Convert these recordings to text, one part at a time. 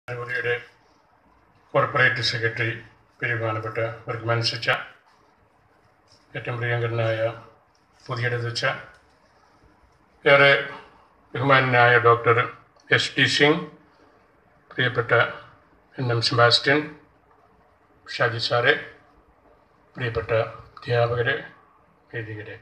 ജനുവരിയുടെ corporate secretary ബഹുമാനപ്പെട്ട വർഗ്മാൻ സച്ച ഏറ്റവും പ്രിയങ്കരനായ പുതിയടച്ച ഏറെ ബഹുമാനായ ഡോക്ടർ എസ് ടി സിംഗ് പ്രിയപ്പെട്ട എൻ എം സെബാസ്റ്റ്യൻ ഷാജി സാറെ പ്രിയപ്പെട്ട അധ്യാപകരെ വേദികരെ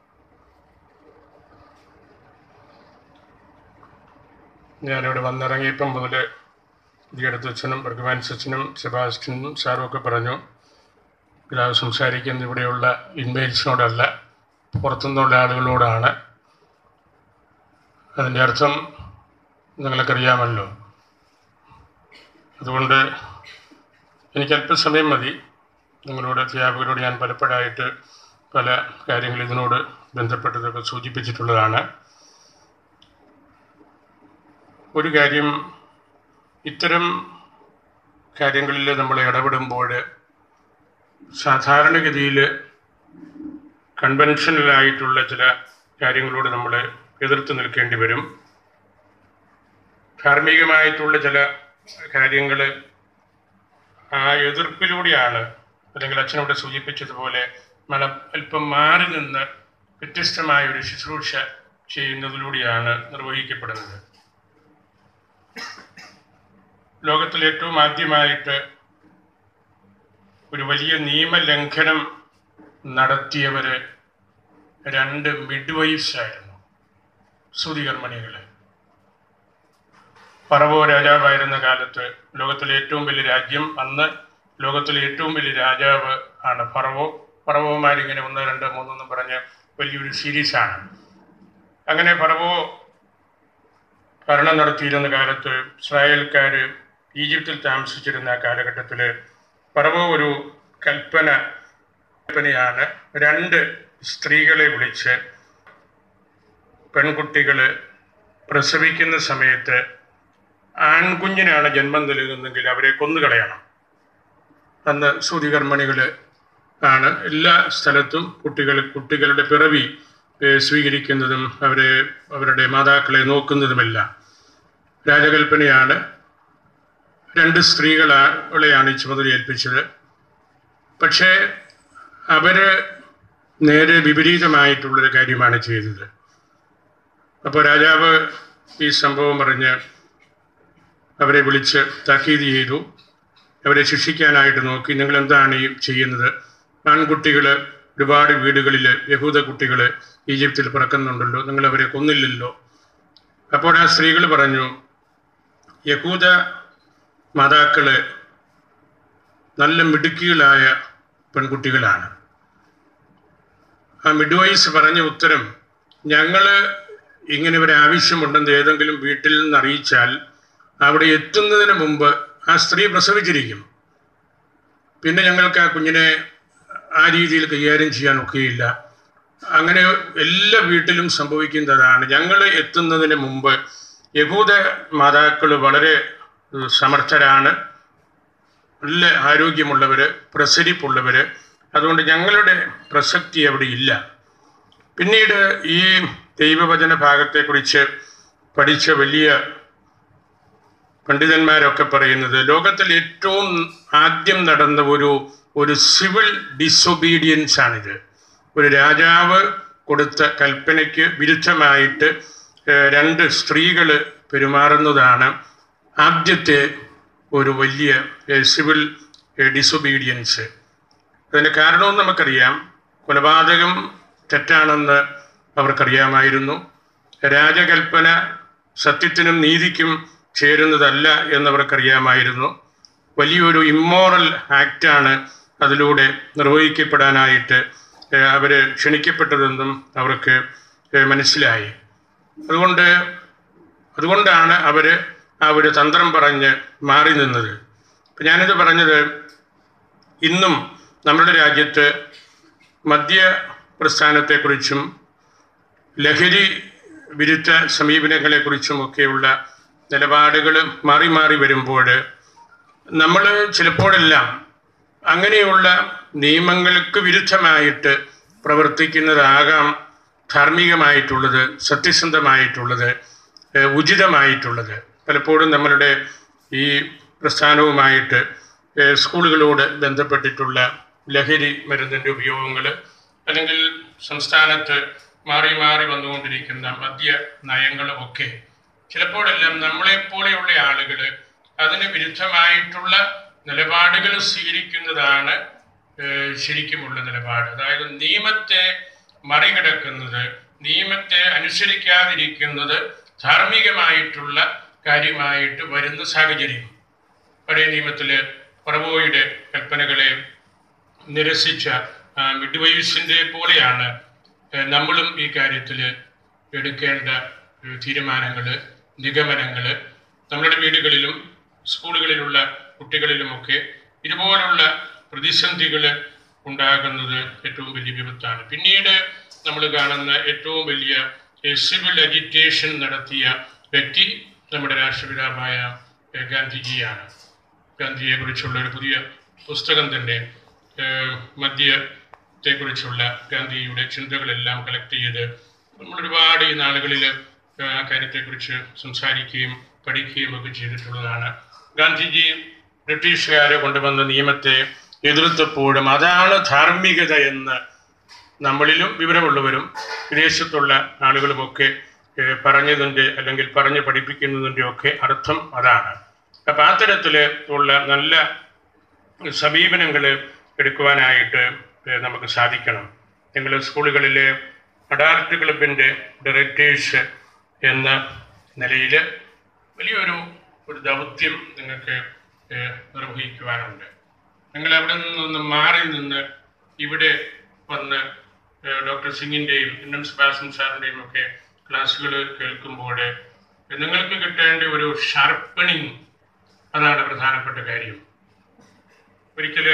ഞാനിവിടെ വന്നിറങ്ങിയപ്പം മുതൽ ദിയടത്തച്ഛനും ബർഗമാൻ സച്ചനും സെബാസ്റ്റ്യനും സാറും ഒക്കെ പറഞ്ഞു പിതാവ് സംസാരിക്കുന്നത് ഇവിടെയുള്ള ഇൻമേൽസിനോടല്ല പുറത്തുനിന്നുള്ള ആളുകളോടാണ് അതിൻ്റെ അർത്ഥം നിങ്ങൾക്കറിയാമല്ലോ അതുകൊണ്ട് എനിക്ക് അല്പസമയം മതി നിങ്ങളോട് അധ്യാപകരോട് ഞാൻ പലപ്പോഴായിട്ട് പല കാര്യങ്ങൾ ഇതിനോട് ബന്ധപ്പെട്ടതൊക്കെ സൂചിപ്പിച്ചിട്ടുള്ളതാണ് ഒരു കാര്യം ഇത്തരം കാര്യങ്ങളിൽ നമ്മൾ ഇടപെടുമ്പോൾ സാധാരണഗതിയിൽ കൺവെൻഷനലായിട്ടുള്ള ചില കാര്യങ്ങളോട് നമ്മൾ എതിർത്ത് നിൽക്കേണ്ടി വരും ധാർമ്മികമായിട്ടുള്ള ചില കാര്യങ്ങൾ ആ എതിർപ്പിലൂടെയാണ് അല്ലെങ്കിൽ അച്ഛനോട് സൂചിപ്പിച്ചതുപോലെ നമ്മൾ അല്പം മാറി നിന്ന് വ്യത്യസ്തമായ ഒരു ശുശ്രൂഷ ചെയ്യുന്നതിലൂടെയാണ് നിർവഹിക്കപ്പെടുന്നത് ലോകത്തിൽ ഏറ്റവും ആദ്യമായിട്ട് ഒരു വലിയ നിയമലംഘനം നടത്തിയവര് രണ്ട് മിഡ്വൈഫ്സ് ആയിരുന്നു ശ്രുതികർമ്മണികൾ പറവോ രാജാവായിരുന്ന കാലത്ത് ലോകത്തിലെ ഏറ്റവും വലിയ രാജ്യം അന്ന് ലോകത്തിലെ ഏറ്റവും വലിയ രാജാവ് ആണ് പറവോ പറവോമാരിങ്ങനെ ഒന്ന് രണ്ട് മൂന്നെന്ന് പറഞ്ഞ് വലിയൊരു സീരീസാണ് അങ്ങനെ പറവോ ഭരണം നടത്തിയിരുന്ന കാലത്ത് ഇസ്രായേൽക്കാർ ഈജിപ്തിൽ താമസിച്ചിരുന്ന കാലഘട്ടത്തിൽ പറവോ ഒരു കൽപ്പന കൽപ്പനയാണ് രണ്ട് സ്ത്രീകളെ വിളിച്ച് പെൺകുട്ടികൾ പ്രസവിക്കുന്ന സമയത്ത് ആൺകുഞ്ഞിനാണ് ജന്മം നൽകുന്നതെങ്കിൽ അവരെ കൊന്നുകളയണം അന്ന് സൂതികർമ്മണികൾ ആണ് എല്ലാ സ്ഥലത്തും കുട്ടികൾ കുട്ടികളുടെ പിറവി ഏഹ്, സ്വീകരിക്കുന്നതും അവരെ അവരുടെ മാതാക്കളെ നോക്കുന്നതുമെല്ലാം രാജകൽപ്പനയാണ് രണ്ട് സ്ത്രീകളെയാണ് ഈ ചുമതല ഏൽപ്പിച്ചത് പക്ഷേ അവര് നേരെ വിപരീതമായിട്ടുള്ളൊരു കാര്യമാണ് ചെയ്തത് അപ്പോൾ രാജാവ് ഈ സംഭവം പറഞ്ഞ് അവരെ വിളിച്ച് താക്കീത് ചെയ്തു അവരെ ശിക്ഷിക്കാനായിട്ട് നോക്കി നിങ്ങൾ എന്താണ് ഈ ചെയ്യുന്നത് ആൺകുട്ടികൾ ഒരുപാട് വീടുകളിൽ യഹൂദ കുട്ടികൾ ഈജിപ്തിൽ പിറക്കുന്നുണ്ടല്ലോ നിങ്ങൾ അവരെ കൊന്നില്ലല്ലോ അപ്പോൾ ആ സ്ത്രീകൾ പറഞ്ഞു യഹൂദ മാതാക്കള് നല്ല മിടുക്കികളായ പെൺകുട്ടികളാണ് ആ മിഡ്വൈസ് പറഞ്ഞ ഉത്തരം ഞങ്ങൾ ഇങ്ങനെ ഒരു ആവശ്യമുണ്ടെന്ന് ഏതെങ്കിലും വീട്ടിൽ നിന്ന് അറിയിച്ചാൽ അവിടെ എത്തുന്നതിന് മുമ്പ് ആ സ്ത്രീ പ്രസവിച്ചിരിക്കും പിന്നെ ഞങ്ങൾക്ക് ആ കുഞ്ഞിനെ ആ രീതിയിൽ കൈകാര്യം ചെയ്യാൻ ഒക്കെയില്ല അങ്ങനെ എല്ലാ വീട്ടിലും സംഭവിക്കുന്നതാണ് ഞങ്ങൾ എത്തുന്നതിന് മുമ്പ് യഹൂദ മാതാക്കൾ വളരെ ഏഹ്, സമർത്ഥരാണ് നല്ല ആരോഗ്യമുള്ളവർ പ്രസരിപ്പുള്ളവർ അതുകൊണ്ട് ഞങ്ങളുടെ പ്രസക്തി അവിടെ ഇല്ല പിന്നീട് ഈ ദൈവവചന ഭാഗത്തെക്കുറിച്ച് പഠിച്ച വലിയ പണ്ഡിതന്മാരൊക്കെ പറയുന്നത് ലോകത്തിൽ ഏറ്റവും ആദ്യം നടന്ന ഒരു ഒരു സിവിൽ ഡിസൊബീഡിയൻസ് ആണിത് ഒരു രാജാവ് കൊടുത്ത കൽപ്പനയ്ക്ക് വിരുദ്ധമായിട്ട് ഏഹ്, രണ്ട് സ്ത്രീകൾ പെരുമാറുന്നതാണ് ആദ്യത്തെ ഒരു വലിയ ഏഹ്, സിവിൽ ഏഹ്, ഡിസൊബീഡിയൻസ് അതിൻ്റെ കാരണവും നമുക്കറിയാം കൊലപാതകം തെറ്റാണെന്ന് അവർക്കറിയാമായിരുന്നു രാജകൽപ്പന സത്യത്തിനും നീതിക്കും ചേരുന്നതല്ല എന്നവർക്കറിയാമായിരുന്നു വലിയൊരു ഇമ്മോറൽ ആക്റ്റാണ് അതിലൂടെ നിർവഹിക്കപ്പെടാനായിട്ട് അവർ ക്ഷണിക്കപ്പെട്ടതെന്നും അവർക്ക് ഏഹ്, മനസ്സിലായി അതുകൊണ്ട് അതുകൊണ്ടാണ് അവർ ആ ഒരു തന്ത്രം പറഞ്ഞ് മാറി നിന്നത് ഇപ്പം ഞാനിത് പറഞ്ഞത് ഇന്നും നമ്മുടെ രാജ്യത്ത് മദ്യ പ്രസ്ഥാനത്തെക്കുറിച്ചും ലഹരി വിരുദ്ധ സമീപനങ്ങളെക്കുറിച്ചുമൊക്കെയുള്ള നിലപാടുകൾ മാറി മാറി വരുമ്പോൾ നമ്മൾ ചിലപ്പോഴെല്ലാം അങ്ങനെയുള്ള നിയമങ്ങൾക്ക് വിരുദ്ധമായിട്ട് പ്രവർത്തിക്കുന്നതാകാം ധാർമ്മികമായിട്ടുള്ളത് സത്യസന്ധമായിട്ടുള്ളത് ഏഹ് ഉചിതമായിട്ടുള്ളത് പലപ്പോഴും നമ്മളുടെ ഈ പ്രസ്ഥാനവുമായിട്ട് ഏഹ്, സ്കൂളുകളോട് ബന്ധപ്പെട്ടിട്ടുള്ള ലഹരി മരുന്നിൻ്റെ ഉപയോഗങ്ങൾ അല്ലെങ്കിൽ സംസ്ഥാനത്ത് മാറി മാറി വന്നുകൊണ്ടിരിക്കുന്ന മദ്യ നയങ്ങളും ഒക്കെ ചിലപ്പോഴെല്ലാം നമ്മളെപ്പോലെയുള്ള ആളുകൾ അതിന് വിരുദ്ധമായിട്ടുള്ള നിലപാടുകൾ സ്വീകരിക്കുന്നതാണ് ഏഹ്, ശരിക്കുമുള്ള നിലപാട് അതായത് നിയമത്തെ മറികടക്കുന്നത് നിയമത്തെ അനുസരിക്കാതിരിക്കുന്നത് ധാർമ്മികമായിട്ടുള്ള കാര്യമായിട്ട് വരുന്ന സാഹചര്യം പഴയ നിയമത്തില് പറവോയുടെ കൽപ്പനകളെ നിരസിച്ച മിഡ്വൈസിൻ്റെ പോലെയാണ് ഏഹ്, നമ്മളും ഈ കാര്യത്തിൽ എടുക്കേണ്ട തീരുമാനങ്ങൾ നിഗമനങ്ങൾ നമ്മുടെ വീടുകളിലും സ്കൂളുകളിലുള്ള കുട്ടികളിലുമൊക്കെ ഇതുപോലുള്ള പ്രതിസന്ധികൾ ഉണ്ടാകുന്നത് ഏറ്റവും വലിയ വിപത്താണ് പിന്നീട് നമ്മൾ കാണുന്ന ഏറ്റവും വലിയ സിവിൽ അജിറ്റേഷൻ നടത്തിയ വ്യക്തി നമ്മുടെ രാഷ്ട്രപിതാവായ ഏഹ്, ഗാന്ധിജിയാണ് ഗാന്ധിയെ കുറിച്ചുള്ള ഒരു പുതിയ പുസ്തകം തന്നെ ഏഹ്, മദ്യത്തെക്കുറിച്ചുള്ള ഗാന്ധിയുടെ ചിന്തകളെല്ലാം കളക്ട് ചെയ്ത് നമ്മൾ ഒരുപാട് ഈ നാളുകളിൽ ആ കാര്യത്തെക്കുറിച്ച് സംസാരിക്കുകയും പഠിക്കുകയും ഒക്കെ ചെയ്തിട്ടുള്ളതാണ് ഗാന്ധിജി ബ്രിട്ടീഷുകാരെ കൊണ്ടുവന്ന നിയമത്തെ എതിർത്തപ്പോഴും അതാണ് ധാർമ്മികത എന്ന് നമ്മളിലും വിവരമുള്ളവരും വിദേശത്തുള്ള ആളുകളുമൊക്കെ ഏഹ്, പറഞ്ഞതിൻ്റെ അല്ലെങ്കിൽ പറഞ്ഞ് പഠിപ്പിക്കുന്നതിൻ്റെ ഒക്കെ അർത്ഥം അതാണ് അപ്പം ആ തരത്തിൽ ഉള്ള നല്ല സമീപനങ്ങൾ എടുക്കുവാനായിട്ട് ഏഹ്, നമുക്ക് സാധിക്കണം നിങ്ങൾ സ്കൂളുകളിലെ അഡാൾട്ട് ക്ലബിൻ്റെ ഡയറക്ടേഴ്സ് എന്ന നിലയിൽ വലിയൊരു ഒരു ദൗത്യം നിങ്ങൾക്ക് ഏഹ്, നിർവഹിക്കുവാനുണ്ട് നിങ്ങൾ അവിടെ നിന്നൊന്ന് മാറി നിന്ന് ഇവിടെ വന്ന് ഏഹ്, ഡോക്ടർ സിംഗിൻ്റെയും എൻ എം സുഭാഷൻ സാറിൻ്റെയും ഒക്കെ ക്ലാസ്സുകൾ കേൾക്കുമ്പോൾ നിങ്ങൾക്ക് കിട്ടേണ്ട ഒരു ഷാർപ്പണിങ് അതാണ് പ്രധാനപ്പെട്ട കാര്യം ഒരിക്കല്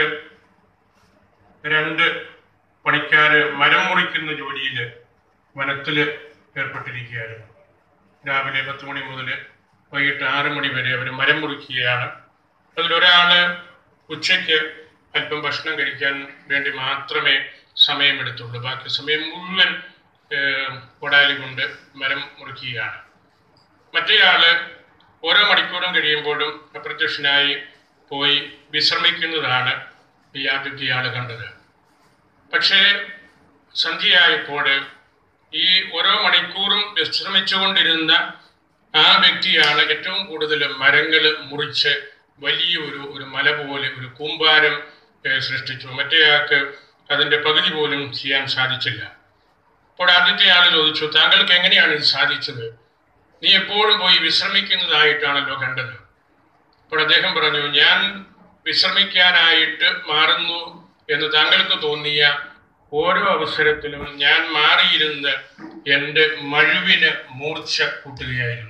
രണ്ട് പണിക്കാര് മരം മുറിക്കുന്ന ജോലിയിൽ വനത്തിൽ ഏർപ്പെട്ടിരിക്കുകയായിരുന്നു രാവിലെ പത്ത് മണി മുതൽ വൈകിട്ട് ആറ് മണി വരെ അവർ മരം മുറിക്കുകയാണ് അതിലൊരാള് ഉച്ചയ്ക്ക് അല്പം ഭക്ഷണം കഴിക്കാൻ വേണ്ടി മാത്രമേ സമയമെടുത്തുള്ളൂ ബാക്കി സമയം മുഴുവൻ ഏഹ്, കൊടാലി കൊണ്ട് മരം മുറിക്കുകയാണ് മറ്റേയാള് ഓരോ മണിക്കൂറും കഴിയുമ്പോഴും അപ്രത്യക്ഷനായി പോയി വിശ്രമിക്കുന്നതാണ് ഈ ആദ്യത്തെ ആള് കണ്ടത് പക്ഷേ സന്ധ്യയായപ്പോൾ ഈ ഓരോ മണിക്കൂറും വിശ്രമിച്ചുകൊണ്ടിരുന്ന ആ വ്യക്തിയാണ് ഏറ്റവും കൂടുതൽ മരങ്ങൾ മുറിച്ച് വലിയ ഒരു ഒരു മല പോലെ ഒരു കൂമ്പാരം ഏഹ്, സൃഷ്ടിച്ചു മറ്റേയാൾക്ക് അതിൻ്റെ പകുതി പോലും ചെയ്യാൻ സാധിച്ചില്ല അപ്പോൾ ആദ്യത്തെ ആൾ ചോദിച്ചു താങ്കൾക്ക് എങ്ങനെയാണ് ഇത് സാധിച്ചത് നീ എപ്പോഴും പോയി വിശ്രമിക്കുന്നതായിട്ടാണല്ലോ കണ്ടത് അപ്പോൾ അദ്ദേഹം പറഞ്ഞു ഞാൻ വിശ്രമിക്കാനായിട്ട് മാറുന്നു എന്ന് താങ്കൾക്ക് തോന്നിയ ഓരോ അവസരത്തിലും ഞാൻ മാറിയിരുന്ന് എൻ്റെ മഴുവിന് മൂർച്ച കൂട്ടുകയായിരുന്നു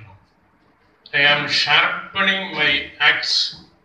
I am sharpening my axe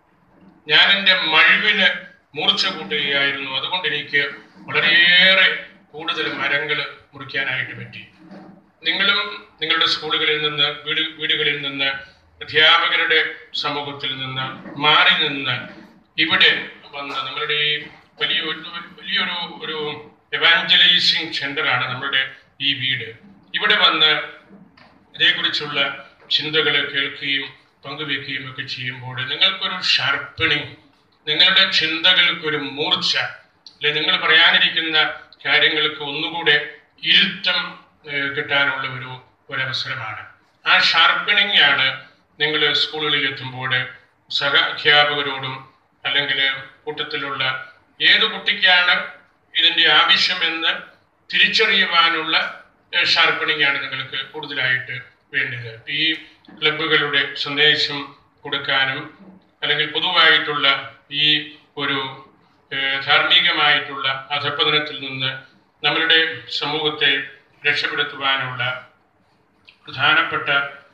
ഞാൻ എൻ്റെ മഴുവിന് മൂർച്ച കൂട്ടുകയായിരുന്നു അതുകൊണ്ട് എനിക്ക് വളരെയേറെ കൂടുതൽ മരങ്ങൾ മുറിക്കാനായിട്ട് പറ്റി നിങ്ങളും നിങ്ങളുടെ സ്കൂളുകളിൽ നിന്ന് വീട് വീടുകളിൽ നിന്ന് അധ്യാപകരുടെ സമൂഹത്തിൽ നിന്ന് മാറി നിന്ന് ഇവിടെ വന്ന് നമ്മളുടെ ഈ വലിയ ഒരു- വലിയൊരു ഒരു എവാഞ്ചലൈസിങ് സെന്ററാണ് നമ്മളുടെ ഈ വീട് ഇവിടെ വന്ന് ഇതേക്കുറിച്ചുള്ള ചിന്തകൾ കേൾക്കുകയും പങ്കുവെക്കുകയും ഒക്കെ ചെയ്യുമ്പോൾ നിങ്ങൾക്കൊരു ഷാർപ്പണിങ് നിങ്ങളുടെ ചിന്തകൾക്കൊരു മൂർച്ച അല്ലെ നിങ്ങൾ പറയാനിരിക്കുന്ന കാര്യങ്ങൾക്ക് ഒന്നുകൂടെ ഇരുത്തം ഏഹ്, കിട്ടാനുള്ള ഒരു ഒരവസരമാണ് ആ ഷാർപ്പണിങ് ആണ് നിങ്ങൾ സ്കൂളുകളിൽ എത്തുമ്പോൾ സഹ അധ്യാപകരോടും അല്ലെങ്കിൽ കൂട്ടത്തിലുള്ള ഏത് കുട്ടിക്കാണ് ഇതിൻ്റെ ആവശ്യമെന്ന് തിരിച്ചറിയുവാനുള്ള ഷാർപ്പണിംഗ് ആണ് നിങ്ങൾക്ക് കൂടുതലായിട്ട് വേണ്ടത് ഈ ക്ലബുകളുടെ സന്ദേശം കൊടുക്കാനും അല്ലെങ്കിൽ പൊതുവായിട്ടുള്ള ഈ ഒരു ഏഹ്, ധാർമ്മികമായിട്ടുള്ള അധപ്പതനത്തിൽ നിന്ന് നമ്മളുടെ സമൂഹത്തെ രക്ഷപ്പെടുത്തുവാനുള്ള പ്രധാനപ്പെട്ട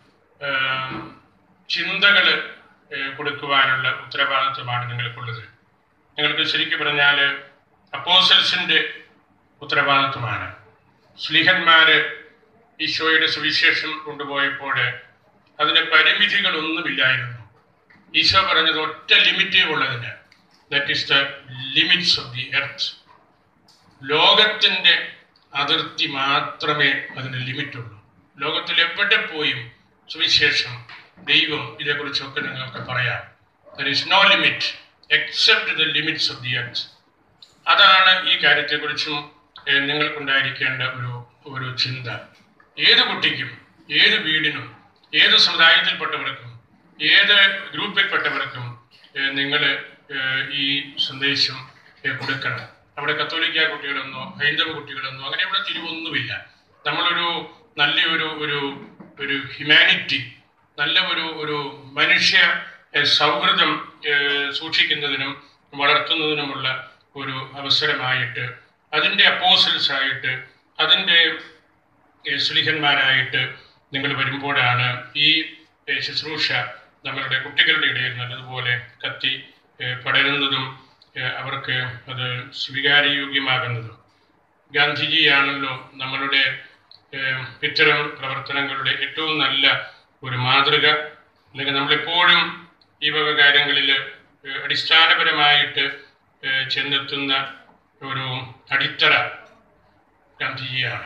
ചിന്തകൾ കൊടുക്കുവാനുള്ള ഉത്തരവാദിത്വമാണ് നിങ്ങൾക്കുള്ളത് നിങ്ങൾക്ക് ശരിക്കും പറഞ്ഞാൽ അപ്പോസൽസിൻ്റെ ഉത്തരവാദിത്വമാണ് സ്ലിഹന്മാര് ഈശോയുടെ സുവിശേഷം കൊണ്ടുപോയപ്പോൾ അതിന് പരിമിതികളൊന്നുമില്ലായിരുന്നു ഈശോ പറഞ്ഞത് ഒറ്റ ലിമിറ്റേ ഉള്ളതിന് that is the limits of the earth ലോകത്തിൻ്റെ അതിർത്തി മാത്രമേ അതിന് ലിമിറ്റുള്ളൂ ലോകത്തിൽ എവിടെ പോയും സുവിശേഷം ദൈവം ഇതേക്കുറിച്ചൊക്കെ നിങ്ങൾക്ക് പറയാം there is no limit except the limits of the earth അതാണ് ഈ കാര്യത്തെക്കുറിച്ചും ഏഹ്, നിങ്ങൾക്കുണ്ടായിരിക്കേണ്ട ഒരു ഒരു ചിന്ത ഏത് കുട്ടിക്കും ഏത് വീടിനും ഏത് സമുദായത്തിൽപ്പെട്ടവർക്കും ഏത് ഗ്രൂപ്പിൽപ്പെട്ടവർക്കും നിങ്ങൾ ഈ സന്ദേശം ഏഹ്, കൊടുക്കണം അവിടെ കത്തോലിക്ക കുട്ടികളെന്നോ ഹൈന്ദവ കുട്ടികളെന്നോ അങ്ങനെയുള്ള തിരിവൊന്നുമില്ല നമ്മളൊരു നല്ല ഒരു ഒരു ഒരു ഹ്യൂമാനിറ്റി നല്ല ഒരു ഒരു മനുഷ്യ ഏഹ്, സൗഹൃദം ഏഹ്, സൂക്ഷിക്കുന്നതിനും വളർത്തുന്നതിനുമുള്ള ഒരു അവസരമായിട്ട് അതിൻ്റെ അപ്പോസൽസ് ആയിട്ട് അതിൻ്റെ ഏഹ്, സ്ലിഹന്മാരായിട്ട് നിങ്ങൾ വരുമ്പോഴാണ് ഈ ഏഹ്, ശുശ്രൂഷ നമ്മളുടെ കുട്ടികളുടെ ഇടയിൽ നല്ലതുപോലെ കത്തി ഏഹ്, പടരുന്നതും ഏഹ്, അവർക്ക് അത് സ്വീകാര്യയോഗ്യമാകുന്നതും ഗാന്ധിജിയാണല്ലോ നമ്മളുടെ ഏഹ്, ഇത്തരം പ്രവർത്തനങ്ങളുടെ ഏറ്റവും നല്ല ഒരു മാതൃക അല്ലെങ്കിൽ നമ്മളെപ്പോഴും ഈ വക കാര്യങ്ങളിൽ ഏഹ്, അടിസ്ഥാനപരമായിട്ട് ഏഹ്, ചെന്നെത്തുന്ന ഒരു അടിത്തറ ഗാന്ധിജിയാണ്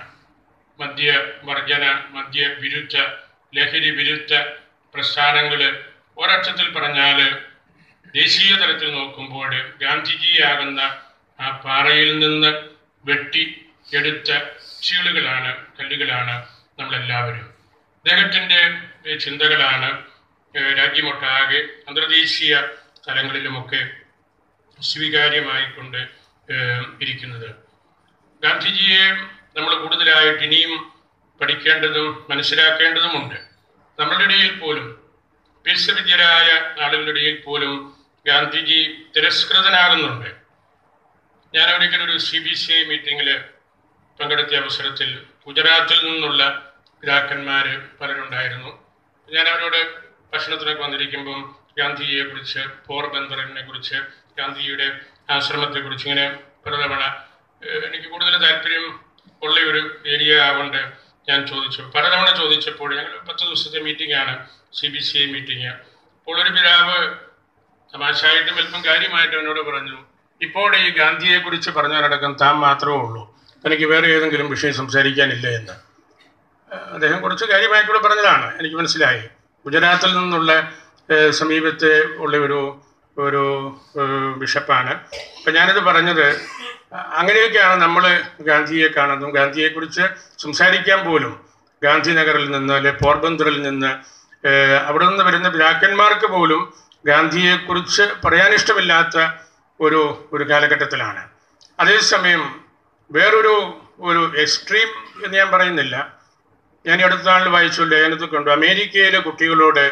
മദ്യവർജന മദ്യവിരുദ്ധ ലഹരി വിരുദ്ധ പ്രസ്ഥാനങ്ങൾ ഒരർത്ഥത്തിൽ പറഞ്ഞാൽ ദേശീയ തലത്തിൽ നോക്കുമ്പോൾ ഗാന്ധിജിയാകുന്ന ആ പാറയിൽ നിന്ന് വെട്ടി എടുത്ത ചീളുകളാണ് കല്ലുകളാണ് നമ്മളെല്ലാവരും അദ്ദേഹത്തിൻ്റെ ഏഹ്, ചിന്തകളാണ് ഏഹ്, രാജ്യമൊട്ടാകെ അന്തർദേശീയ തലങ്ങളിലുമൊക്കെ സ്വീകാര്യമായിക്കൊണ്ട് ഏഹ്, ഇരിക്കുന്നത് ഗാന്ധിജിയെ നമ്മൾ കൂടുതലായിട്ട് ഇനിയും പഠിക്കേണ്ടതും മനസ്സിലാക്കേണ്ടതുമുണ്ട് നമ്മളുടെ ഇടയിൽ പോലും വിദ്യരായ ആളുകളുടെ ഇടയിൽ പോലും ഗാന്ധിജി തിരസ്കൃതനാകുന്നുണ്ട് ഞാൻ ഒരിക്കലും ഒരു സി ബി സി ഐ മീറ്റിങ്ങിൽ പങ്കെടുത്ത അവസരത്തിൽ ഗുജറാത്തിൽ നിന്നുള്ള പിതാക്കന്മാർ പലരുണ്ടായിരുന്നു ഞാൻ അവരോട് ഭക്ഷണത്തിനൊക്കെ വന്നിരിക്കുമ്പം ഗാന്ധിജിയെ കുറിച്ച് പോർബന്തറിനെ കുറിച്ച് ഗാന്ധിജിയുടെ ആശ്രമത്തെ കുറിച്ച് ഇങ്ങനെ പലതവണ ഏഹ്, എനിക്ക് കൂടുതൽ താല്പര്യം ഉള്ള ഒരു ഏരിയ ആവുകൊണ്ട് ഞാൻ ചോദിച്ചു പലതവണ ചോദിച്ചപ്പോൾ ഞങ്ങൾ പത്ത് ദിവസത്തെ മീറ്റിംഗ് ആണ് C B C I meeting അപ്പോൾ ഒരു പിതാവ് തമാശായിട്ടും അല്പം കാര്യമായിട്ട് എന്നോട് പറഞ്ഞു ഇപ്പോൾ ഈ ഗാന്ധിയെ കുറിച്ച് പറഞ്ഞാലടക്കം താൻ മാത്രമേ ഉള്ളൂ തനിക്ക് വേറെ ഏതെങ്കിലും വിഷയം സംസാരിക്കാനില്ല എന്ന് ഏഹ് അദ്ദേഹം കുറച്ച് കാര്യമായിട്ടുള്ള പറഞ്ഞതാണ് എനിക്ക് മനസ്സിലായി ഗുജറാത്തിൽ നിന്നുള്ള ഏഹ് സമീപത്തെ ഉള്ള ഒരു ഒരു ഏഹ് ബിഷപ്പാണ് അപ്പം ഞാനിത് പറഞ്ഞത് അ- അങ്ങനെയൊക്കെയാണ് നമ്മൾ ഗാന്ധിയെ കാണുന്നതും ഗാന്ധിയെക്കുറിച്ച് സംസാരിക്കാൻ പോലും ഗാന്ധിനഗറിൽ നിന്ന് അല്ലെ പോർബന്തറിൽ നിന്ന് ഏഹ് അവിടെ നിന്ന് വരുന്ന പിതാക്കന്മാർക്ക് പോലും ഗാന്ധിയെക്കുറിച്ച് പറയാനിഷ്ടമില്ലാത്ത ഒരു ഒരു കാലഘട്ടത്തിലാണ് അതേസമയം വേറൊരു ഒരു എക്സ്ട്രീം എന്ന് ഞാൻ പറയുന്നില്ല ഞാൻ ഈ അടുത്ത നാളിൽ വായിച്ചു ലേഖനത്തിൽ കണ്ടു അമേരിക്കയിലെ കുട്ടികളോട്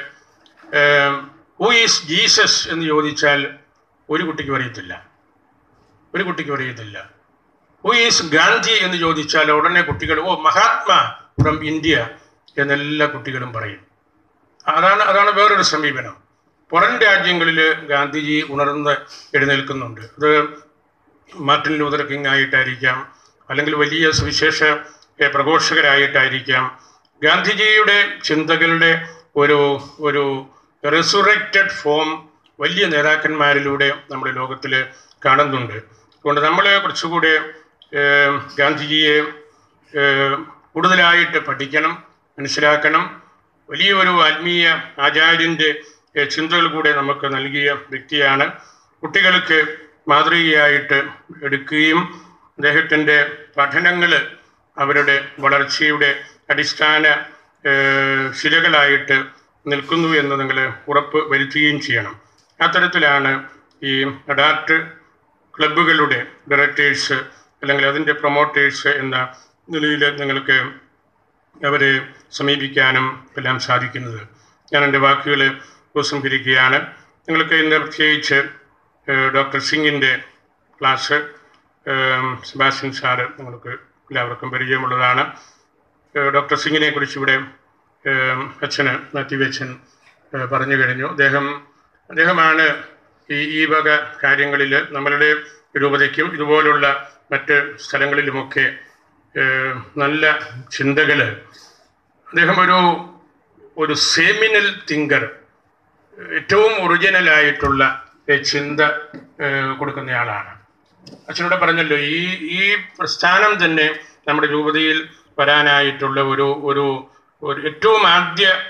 ഹൂ ഈസ് ജീസസ് എന്ന് ചോദിച്ചാൽ ഒരു കുട്ടിക്ക് അറിയത്തില്ല ഒരു കുട്ടിക്ക് അറിയത്തില്ല ഹൂ ഈസ് ഗാന്ധി എന്ന് ചോദിച്ചാൽ ഉടനെ കുട്ടികൾ ഓ മഹാത്മാ ഫ്രം ഇന്ത്യ എന്നെല്ലാ കുട്ടികളും പറയും അതാണ് അതാണ് വേറൊരു സമീപനം പുറം രാജ്യങ്ങളിൽ ഗാന്ധിജി ഉണർന്ന് എഴുന്നേൽക്കുന്നുണ്ട് അത് മാർട്ടിൻ ലൂതർ കിങ് ആയിട്ടായിരിക്കാം അല്ലെങ്കിൽ വലിയ സുവിശേഷ ഏ, പ്രഘോഷകരായിട്ടായിരിക്കാം ഗാന്ധിജിയുടെ ചിന്തകളുടെ ഒരു ഒരു റിസുറക്റ്റഡ് ഫോം വലിയ നേതാക്കന്മാരിലൂടെ നമ്മുടെ ലോകത്തിൽ കാണുന്നുണ്ട് അതുകൊണ്ട് നമ്മൾ കുറച്ചുകൂടെ ഏ, ഗാന്ധിജിയെ ഏ, കൂടുതലായിട്ട് പഠിക്കണം മനസ്സിലാക്കണം വലിയൊരു ആത്മീയ ആചാര്യൻ്റെ ഏ, ചിന്തകൾ കൂടെ നമുക്ക് നൽകിയ വ്യക്തിയാണ് കുട്ടികൾക്ക് മാതൃകയായിട്ട് എടുക്കുകയും അദ്ദേഹത്തിൻ്റെ പഠനങ്ങൾ അവരുടെ വളർച്ചയുടെ അടിസ്ഥാന ഏ, ശിലകളായിട്ട് നിൽക്കുന്നു എന്ന് നിങ്ങൾ ഉറപ്പ് വരുത്തുകയും ചെയ്യണം അത്തരത്തിലാണ് ഈ അഡാപ്റ്റ് ക്ലബ്ബുകളുടെ ഡയറക്ടേഴ്സ് അല്ലെങ്കിൽ അതിൻ്റെ പ്രൊമോട്ടേഴ്സ് എന്ന നിലയിൽ നിങ്ങൾക്ക് അവരെ സമീപിക്കാനും എല്ലാം സാധിക്കുന്നത് ഞാൻ എൻ്റെ വാക്കുകൾ ഉപസംഹരിക്കുകയാണ് നിങ്ങൾക്ക് ഇന്ന് പ്രത്യേകിച്ച് ഏഹ്, ഡോക്ടർ സിംഗിൻ്റെ ക്ലാസ് ഏഹ്, സെബാസ്റ്റ്യൻ സാറ് നിങ്ങൾക്ക് എല്ലാവർക്കും പരിചയമുള്ളതാണ് ഏഹ്, ഡോക്ടർ സിംഗിനെ കുറിച്ച് ഇവിടെ ഏഹ്, അച്ഛന് മാത്യു അച്ഛൻ ഏഹ്, പറഞ്ഞു കഴിഞ്ഞു അദ്ദേഹം അദ്ദേഹമാണ് ഈ ഈ വക കാര്യങ്ങളിൽ നമ്മളുടെ രൂപതയ്ക്കും ഇതുപോലുള്ള മറ്റ് സ്ഥലങ്ങളിലുമൊക്കെ ഏഹ്, നല്ല ചിന്തകൾ അദ്ദേഹം ഒരു ഒരു സെമിനൽ തിങ്കർ ഏറ്റവും ഒറിജിനലായിട്ടുള്ള ഏഹ്, ചിന്ത ഏഹ്, കൊടുക്കുന്നയാളാണ് അച്ഛനോട് പറഞ്ഞല്ലോ ഈ ഈ പ്രസ്ഥാനം തന്നെ നമ്മുടെ രൂപതയിൽ വരാനായിട്ടുള്ള ഒരു ഒരു ഒരു ഏറ്റവും ആദ്യ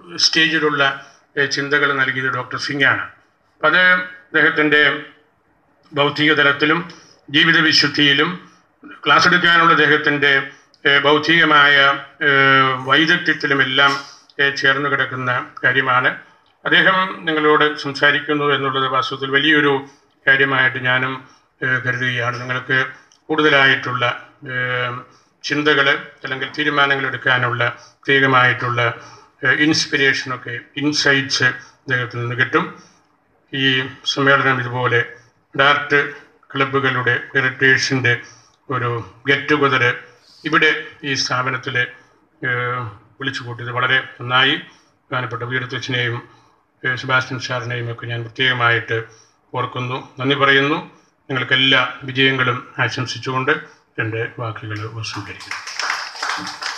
സ്റ്റേജിലുള്ള ചിന്തകൾ നൽകിയത് ഡോക്ടർ സിംഗാണ് അപ്പം അത് അദ്ദേഹത്തിൻ്റെ ഭൗതിക തലത്തിലും ജീവിത വിശുദ്ധിയിലും ക്ലാസ് എടുക്കാനുള്ള അദ്ദേഹത്തിൻ്റെ ഏഹ്, ബൗദ്ധികമായ ഏഹ്, വൈദഗ്ധ്യത്തിലുമെല്ലാം ഏഹ്, ചേർന്ന് കിടക്കുന്ന കാര്യമാണ് അദ്ദേഹം നിങ്ങളോട് സംസാരിക്കുന്നു എന്നുള്ളത് വാസ്തവത്തിൽ വലിയൊരു കാര്യമായിട്ട് ഞാനും ഏഹ്, കരുതുകയാണ് നിങ്ങൾക്ക് കൂടുതലായിട്ടുള്ള ചിന്തകൾ അല്ലെങ്കിൽ തീരുമാനങ്ങൾ എടുക്കാനുള്ള പ്രത്യേകമായിട്ടുള്ള ഇൻസ്പിരേഷനൊക്കെ ഇൻസൈറ്റ്സ് അദ്ദേഹത്തിൽ നിന്ന് കിട്ടും ഈ സമ്മേളനം ഇതുപോലെ ഡാർട്ട് ക്ലബ്ബുകളുടെ ഡയറക്ടേഴ്സിൻ്റെ ഒരു ഗെറ്റ് ടുഗദർ ഇവിടെ ഈ സ്ഥാപനത്തിൽ വിളിച്ചു കൂട്ടിയത് വളരെ നന്നായി പ്രധാനപ്പെട്ട വീരത്തച്ഛനെയും സെബാസ്റ്റ്യൻ സാറിനെയും ഒക്കെ ഞാൻ പ്രത്യേകമായിട്ട് ഓർക്കുന്നു നന്ദി പറയുന്നു നിങ്ങൾക്ക് എല്ലാ വിജയങ്ങളും ആശംസിച്ചുകൊണ്ട് എൻ്റെ വാക്കുകൾ ഉപസംഹരിക്കുന്നു